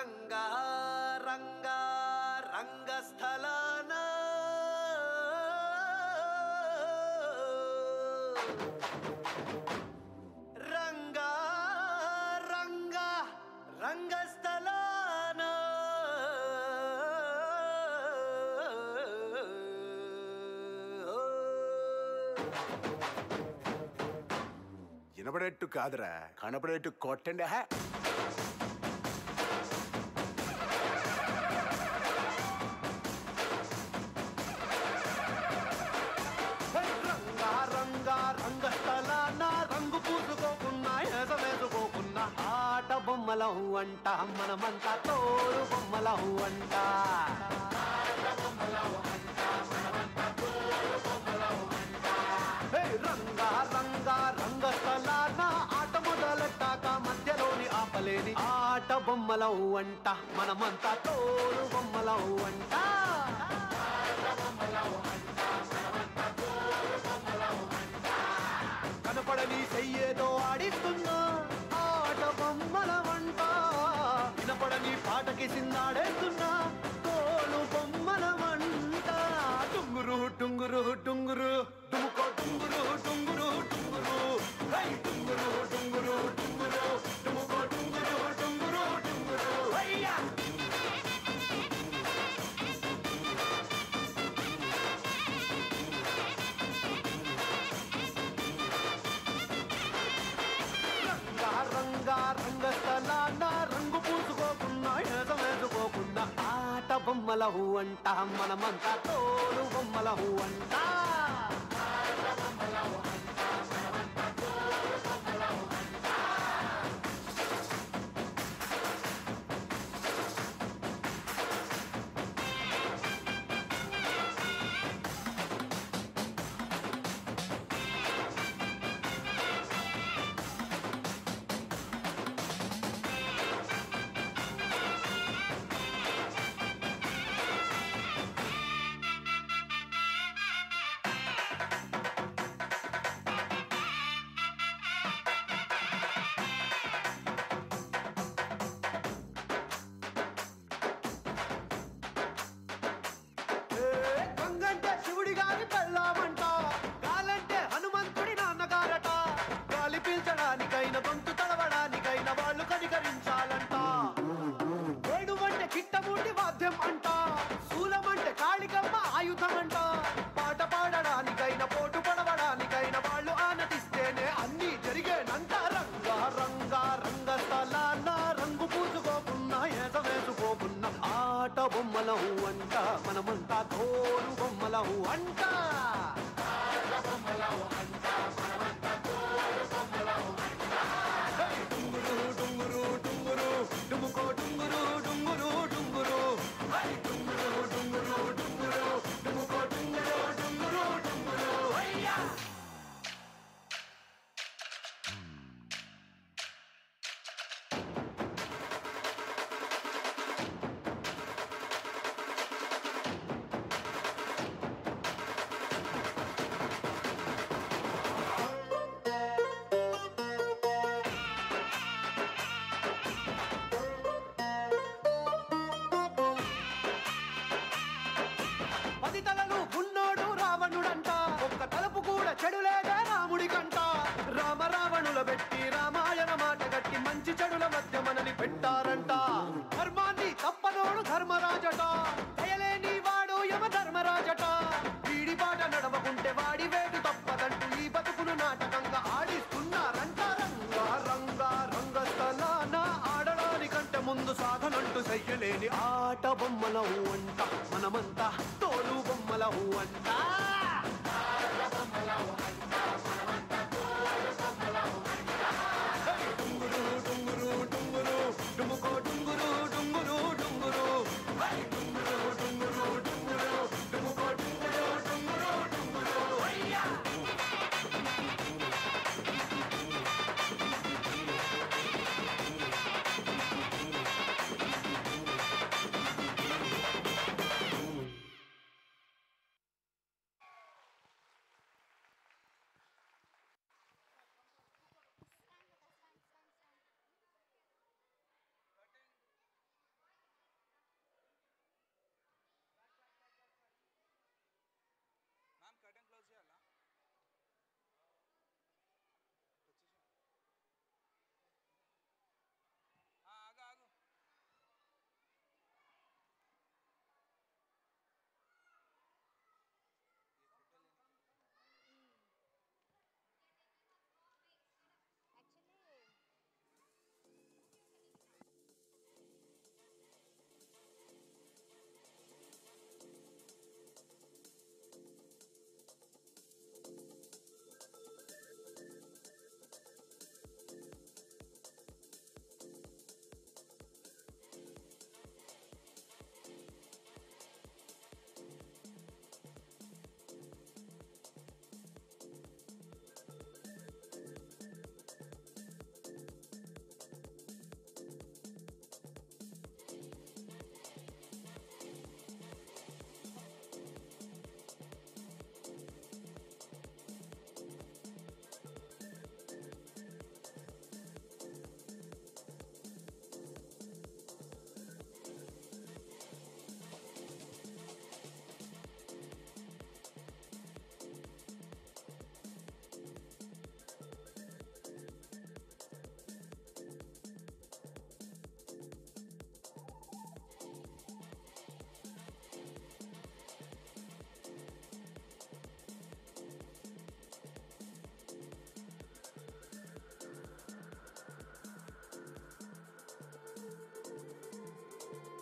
రంగ రంగ రంగస్థలాన రంగ రంగ రంగస్థలాన వినపడేట్టు కాదురా కనపడేట్టు కొట్టండి హే రంగ రంగ రంగస్థలాన రంగు పూసుకోకున్నా ఎస వేసుకోకున్నా ఆట బొమ్మలహు అంట మనమంతా తోడు బొమ్మలహు అంట హే, రంగ రంగ రంగస్థలాన ఆట మొదలెట్టాక మధ్యలోని ఆపలేని ఆట బొమ్మలహు అంట మనమంతా తోడు బొమ్మలహు అంట కనపడని చెయ్యేదో ఆడిస్తున్నా ఆట బొమ్మల వంట వినపడని పాటకి సిందాడేస్తున్నా తోలు బొమ్మల వంట టుంగురు టుంగురు టుంగురు టుముకో టుంగురు టుంగురు టుంగురు హై టుంగురు టుంగురు టుంగురు టుముకో టుంగురు టుంగురు టుంగురు హయ్యా రంగ రంగ రంగస్థలాన రంగు పూసుకోకున్నా ఏదం వేసుకోకున్నా ఆట బొమ్మలహు అంట మనమంతా తోడు బొమ్మలహు అంట ఏ, గంగంటే శివుడి గారి పెళ్ళామంట గాలంటే హనుమంతుడి నాన్నగారట గాలి పీల్చడానికైన గొంతు తడవడానికైన వాళ్ళు కనికరించాలంట ఏడు అంటే కిట్టమూటి వాద్యం అంట శూలమంటే కాళికమ్మ ఆయుధం అంట పాట పాడడానికైన పోటు పడవడానికైన వాళ్ళు ఆనతిస్తేనే అన్ని జరిగేనంట రంగ రంగ రంగస్థలాన రంగు పూసుకోకున్నా ఏస వేసుకోకున్నా ఆట బొమ్మలహు అంట మనమంతా తోడు బొమ్మలహు అంట హే, డుంగురు డుంగురు డుంగురు డుముకో డుంగురు డుంగురు డుంగురు హై, డుంగురు డుంగురు డుంగురు డుముకో డుంగురు డుంగురు డుంగురు హయ్యా పది తలలు ఉన్నోడు రావణుడంట ఒక్క తలుపు కూడా చెడులేదే రాముడికంట రామ రావణుల పెట్టి రామాయణ మాట గట్టి మంచి చెడుల మధ్య మనని పెట్టారంట ధర్మాన్ని తప్పనోడు ధర్మరాజట దయలేని వాడు యమ ధర్మరాజట వీడి బాట నడవకుంటే వాడి వేడు తప్పదంటూ ఈ బతుకును నాటకంగా ఆడిస్తున్నారంట రంగా రంగా రంగస్థలాన ఆడడానికంటే ముందు సాధనంటూ చెయ్యలేని ఆట బొమ్మలవు అంట మనమంతా తోలు బొమ్మలవు అంట